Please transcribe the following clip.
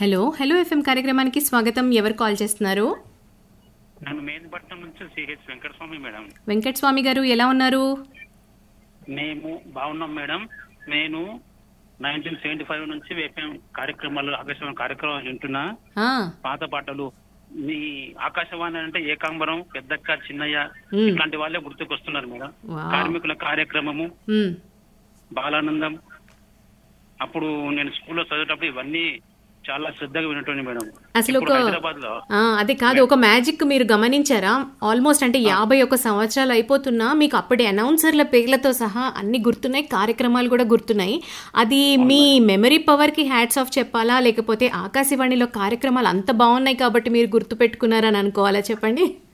Hello hello FM కార్యక్రమానికి స్వాగతం ఎవరు కాల్ చేస్తున్నారు నేను మేదిపట్నం నుంచి సిహెచ్ వెంకటస్వామి మేడం వెంకట్ స్వామి గారు ఎలా ఉన్నారు మేము బాగున్నాం మేడం నేను నైన్టీన్ సెవెంటీ ఫైవ్ నుంచి వేపం కార్యక్రమాలు ఆకాశవాణి కార్యక్రమాలు వింటున్నా ఆ, పాత పాటలు మీ ఆకాశవాణి అంటే ఏకాంబరం పెద్దక్క చిన్నయ్య మ్. ఇట్లాంటి వాళ్ళే గుర్తుకొస్తున్నారు మేడం వావ్. కార్మికుల కార్యక్రమము మ్, బాలానందం అప్పుడు నేను స్కూల్లో చదివేటప్పుడు ఇవన్నీ చాలా శ్రద్ధగా వినటోని మేడం అసలు ఇప్పుడు ఒక హైదరాబాద్ లో ఆ, అదే కాదు ఒక మ్యాజిక్ మీరు గమనించారా ఆల్మోస్ట్ అంటే యాభై ఒక్క సంవత్సరాలు అయిపోతున్నా మీకు అప్పటి అనౌన్సర్ల పేర్లతో సహా అన్ని గుర్తున్నాయి కార్యక్రమాలు కూడా గుర్తున్నాయి అది మీ మెమరీ పవర్ కి హ్యాట్స్ ఆఫ్ చెప్పాలా లేకపోతే ఆకాశవాణిలో కార్యక్రమాలు అంత బాగున్నాయి కాబట్టి మీరు గుర్తు పెట్టుకున్నారని అనుకోవాలా చెప్పండి